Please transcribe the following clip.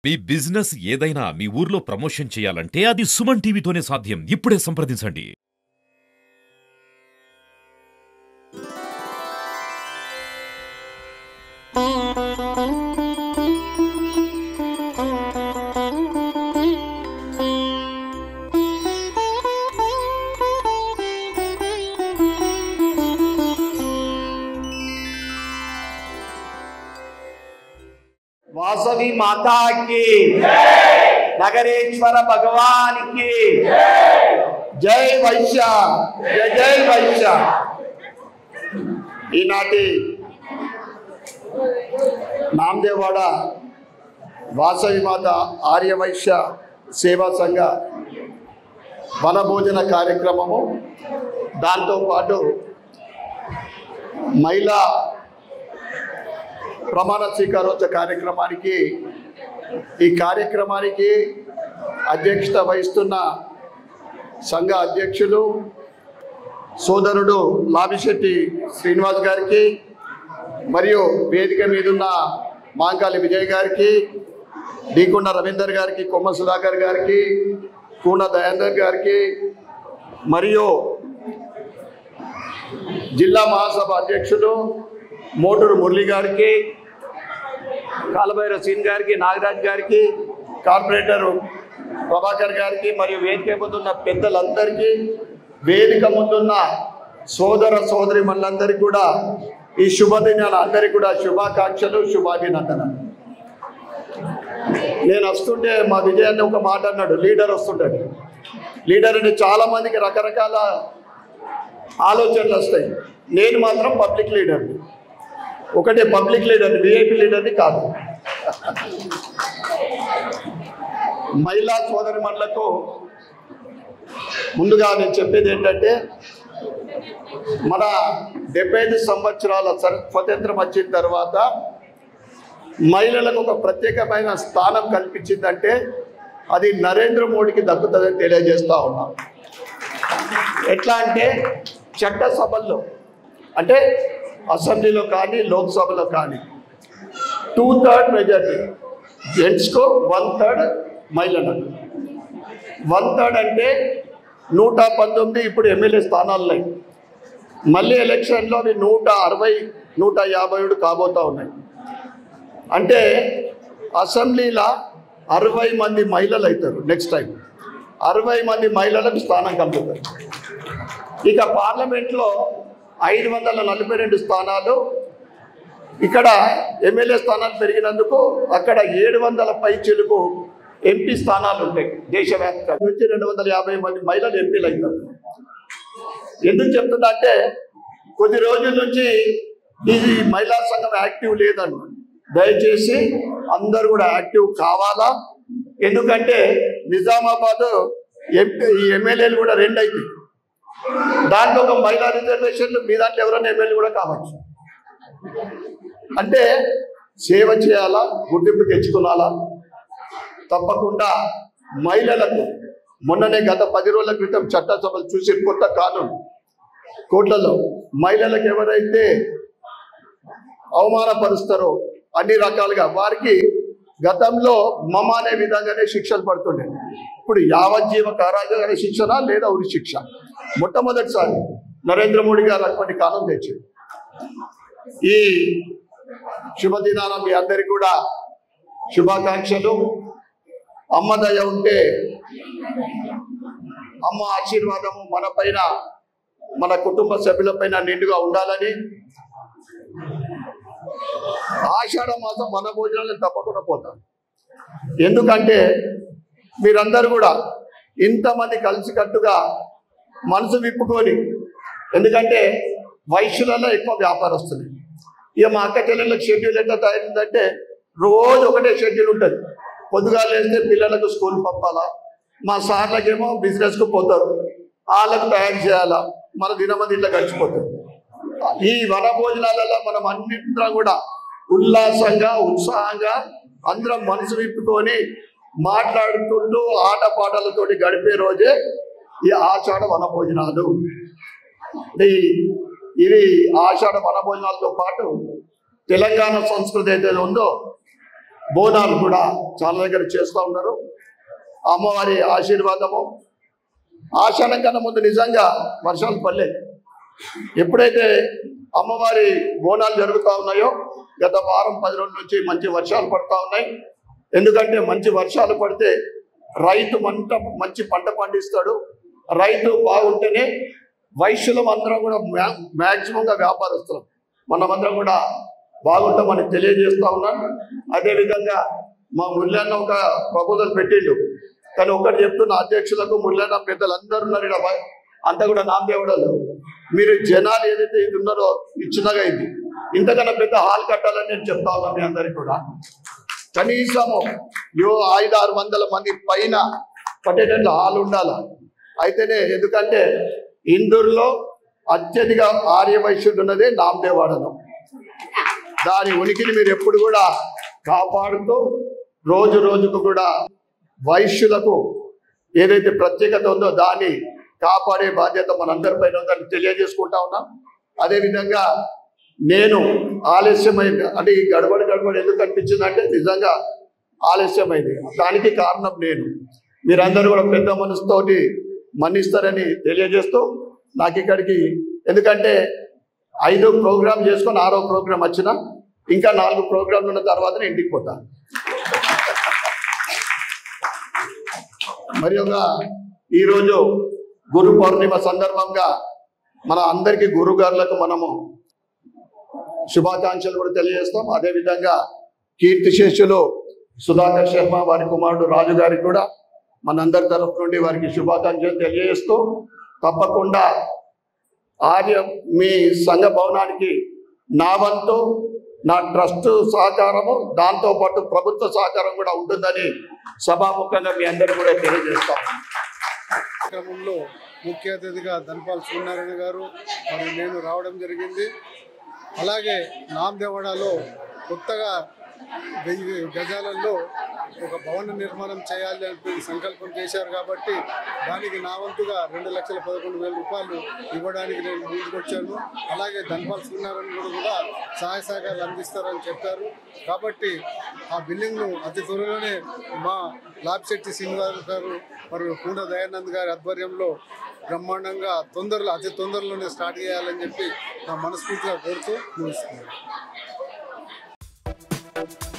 మీ business ఏదైనా మీ ఊర్లో promotion చేయాలంటే అది సుమన్ టీవీతోనే సాధ్యం ఇప్పుడే సంప్రదించండి వాసవి మాతాకి నగరేశ్వర భగవానికి జై వైశ్య జై జై వైశ్య ఈనాటి నామదేవాడ వాసవి మాత ఆర్యవైశ్య సేవా సంఘ వనభోజన కార్యక్రమము దాంతోపాటు మహిళా ప్రమాణ స్వీకారోత్సవ కార్యక్రమానికి ఈ కార్యక్రమానికి అధ్యక్షత వహిస్తున్న సంఘ అధ్యక్షులు సోదరుడు లాభిశెట్టి శ్రీనివాస్ గారికి మరియు వేదిక మీదున్న మాంకాలి విజయ్ గారికి డీకొండ రవీందర్ గారికి కొమ్మ సుధాకర్ గారికి కూన దయాందర్ గారికి మరియు జిల్లా మహాసభ అధ్యక్షులు మోటూరు మురళి గారికి కాలభైరవ సీన్ గారికి నాగరాజ్ గారికి కార్పొరేటర్ ప్రభాకర్ గారికి మరియు వేదిక ముందున్న పెద్దలందరికీ వేదిక ముందున్న సోదర సోదరి మనందరికీ కూడా ఈ శుభదినాల అందరికీ కూడా శుభాకాంక్షలు శుభాభినందనలు నేను వస్తుంటే మా విజయాన్ని ఒక మాట అన్నాడు లీడర్ వస్తుంటాడు లీడర్ అంటే చాలా మందికి రకరకాల ఆలోచనలు వస్తాయి నేను మాత్రం పబ్లిక్ లీడర్ని ఒకటే పబ్లిక్ లీడర్ విఐపి లీడర్ని కాదు మహిళా సోదరి మనులకు ముందుగా నేను చెప్పేది ఏంటంటే మన డెబ్బై ఐదు సంవత్సరాల స్వ- స్వతంత్రం వచ్చిన తర్వాత మహిళలకు ఒక ప్రత్యేకమైన స్థానం కల్పించిందంటే అది నరేంద్ర మోడీకి దక్కుతుందని తెలియజేస్తా ఉన్నాం ఎట్లా అంటే చట్టసభల్లో అంటే అసెంబ్లీలో కానీ లోక్సభలో కానీ టూ థర్డ్ మెజార్టీ జెంట్స్కో వన్ థర్డ్ మహిళలకు వన్ థర్డ్ అంటే నూట పంతొమ్మిది ఇప్పుడు ఎమ్మెల్యే స్థానాలు ఉన్నాయి మళ్ళీ ఎలక్షన్లో అవి నూట అరవై నూట యాభై ఏడు కాబోతా ఉన్నాయి అంటే అసెంబ్లీలో అరవై మంది మహిళలు అవుతారు నెక్స్ట్ టైం అరవై మంది మహిళలకు స్థానం కలుగుతారు ఇక పార్లమెంట్లో ఐదు వందల నలభై రెండు స్థానాలు ఇక్కడ ఎమ్మెల్యే స్థానాలు పెరిగినందుకు అక్కడ ఏడు వందల పై చెలుపు ఎంపీ స్థానాలు ఉంటాయి దేశవ్యాప్తంగా నుంచి రెండు వందల యాభై మంది మహిళలు ఎంపీలు అవుతారు ఎందుకు చెప్తున్నా అంటే కొద్ది రోజుల నుంచి ఇది మహిళా సంఘం యాక్టివ్ లేదన్న దయచేసి అందరూ కూడా యాక్టివ్ కావాలా ఎందుకంటే నిజామాబాద్ ఎంపీ ఈ ఎమ్మెల్యేలు కూడా రెండు అవుతాయి దాంట్లో ఒక మహిళా రిజర్వేషన్లు మీ దాంట్లో ఎవరైనా ఎమ్మెల్యే కూడా కావచ్చు అంటే సేవ చేయాలా గుర్తింపు తెచ్చుకోవాలా తప్పకుండా మహిళలకు మొన్ననే గత పది రోజుల క్రితం చట్టసభలు చూసి కొత్త కానూన్ కోట్లలో మహిళలకు ఎవరైతే అవమానపరుస్తారో అన్ని రకాలుగా వారికి గతంలో మమ అనే విధంగానే శిక్షలు పడుతుండే ఇప్పుడు యావజ్జీవ కారాగార శిక్షణ లేదా ఉరి శిక్ష మొట్టమొదటిసారి నరేంద్ర మోడీ గారు అటువంటి కాలం తెచ్చారు ఈ శుభదినాన మీ అందరికి కూడా శుభాకాంక్షలు అమ్మ దయ ఉంటే అమ్మ ఆశీర్వాదము మన పైన మన కుటుంబ సభ్యులపైన నిండుగా ఉండాలని ఆషాఢ మాసం మన భోజనాలు తప్పకుండా పోతాం ఎందుకంటే మీరందరూ కూడా ఇంతమంది కలిసికట్టుగా మనసు విప్పుకొని ఎందుకంటే వైశ్యులలో ఎక్కువ వ్యాపారస్తులు ఇక మా అక్క చెల్లెళ్ళకి షెడ్యూల్ ఎట్లా తయారైందంటే రోజు ఒకటే షెడ్యూల్ ఉంటుంది పొద్దుగా లేస్తే పిల్లలకు స్కూల్ పంపాలా మా సార్లకేమో బిజినెస్కు పోతారు వాళ్ళకు తయారు చేయాలా మన దినమంది ఇట్లా గడిచిపోతుంది ఈ వన భోజనాలలో మనం అన్నింటిలో కూడా ఉల్లాసంగా ఉత్సాహంగా అందరం మనసు విప్పుకొని మాట్లాడుకుంటూ ఆటపాటలతోటి గడిపే రోజే ఈ ఆషాఢ వన భోజనాలు ఈ- ఇది ఆషాఢ వన భోజనాలతో పాటు తెలంగాణ సంస్కృతి అయితే ఉందో బోనాలు కూడా చాలా దగ్గర చేస్తూ ఉన్నారు అమ్మవారి ఆశీర్వాదము ఆషాఢం కన్నా ముందు నిజంగా వర్షాలు పడలేదు ఎప్పుడైతే అమ్మవారి బోనాలు జరుగుతూ ఉన్నాయో గత వారం పది రోజుల నుంచి మంచి వర్షాలు పడతా ఉన్నాయి ఎందుకంటే మంచి వర్షాలు పడితే రైతు మంట మంచి పంట పండిస్తాడు రైతు బాగుంటేనే వైశ్యులం అందరం కూడా మ్యా- మ్యాక్సిమంగా వ్యాపారస్తులం మనమందరం కూడా బాగుంటామని తెలియజేస్తా ఉన్నాను అదేవిధంగా మా మురళన్న ఒక ప్రపోజల్ పెట్టిండు కానీ ఒకటి చెప్తున్న అధ్యక్షులకు మురళన్న పెద్దలందరూ ఉన్నారు ఈడ బయ- అంతా కూడా నామదేవుడలు మీరు జనాలు ఏదైతే ఇది ఉన్నారో ఇచ్చినగా ఇది ఇంతకన్నా పెద్ద హాల్ కట్టాలని నేను చెప్తా ఉన్నాను మీ అందరికి కూడా కనీసము యో ఐదు ఆరు వందల మంది పైన పట్టేటట్లు హాల్ ఉండాల అయితేనే ఎందుకంటే ఇందూరులో అత్యధిక ఆర్య వైశ్యుడు ఉన్నదే నామదేవాడనం దాని ఉనికిని మీరు ఎప్పుడు కూడా కాపాడుతూ రోజు రోజుకు కూడా వైశ్యులకు ఏదైతే ప్రత్యేకత ఉందో దాన్ని కాపాడే బాధ్యత మనందరిపైన ఉందని తెలియజేసుకుంటా ఉన్నాం అదేవిధంగా నేను ఆలస్యమైంది అంటే ఈ గడబడి గడబడి ఎందుకు అనిపించింది అంటే నిజంగా ఆలస్యమైంది దానికి కారణం నేను మీరందరూ కూడా పెద్ద మనసుతోటి మన్నిస్తారని తెలియజేస్తూ నాకు ఇక్కడికి ఎందుకంటే ఐదో ప్రోగ్రామ్ చేసుకొని ఆరో ప్రోగ్రామ్ వచ్చిన ఇంకా నాలుగు ప్రోగ్రాంలు ఉన్న తర్వాత నేను ఇంటికి పోతాను మరి ఒక ఈరోజు గురు పౌర్ణిమ సందర్భంగా మన అందరికీ గురుగారులకు మనము శుభాకాంక్షలు కూడా తెలియజేస్తాం అదేవిధంగా కీర్తి శేషులు సుధాకర్ శర్మ వారి కుమారుడు రాజు గారికి కూడా మనందరి తరఫు నుండి వారికి శుభాకాంక్షలు తెలియజేస్తూ తప్పకుండా ఆర్య మీ సంఘ భవనానికి నా వంతు నా ట్రస్ట్ సహకారము దాంతో పాటు ప్రభుత్వ సహకారం కూడా ఉంటుందని సభాముఖంగా మీ అందరికీ కూడా తెలియజేస్తాం కార్యక్రమంలో ముఖ్య అతిథిగా ధన్పాల్ సూర్యనారాయణ గారు మరియు నేను రావడం జరిగింది అలాగే నామదేవాడలో కొత్తగా వెయ్యి గజాలలో ఒక భవన నిర్మాణం చేయాలి అని సంకల్పం చేశారు కాబట్టి దానికి నా వంతుగా రెండు లక్షల పదకొండు వేల రూపాయలు ఇవ్వడానికి నేను ముందుకొచ్చాను అలాగే ధన్పాల్ సూర్యనారాయణ గారు కూడా సహాయ సహకారాలు అందిస్తారని చెప్పారు కాబట్టి ఆ బిల్డింగ్ను అతి త్వరలోనే మా లాభిశెట్టి శ్రీనివాస్ గారు మరియు పూర్ణ దయానంద్ గారి ఆధ్వర్యంలో బ్రహ్మాండంగా తొందరలో అతి తొందరలోనే స్టార్ట్ చేయాలని చెప్పి నా మనస్ఫూర్తిగా కోరుతూ ముగిస్తున్నాను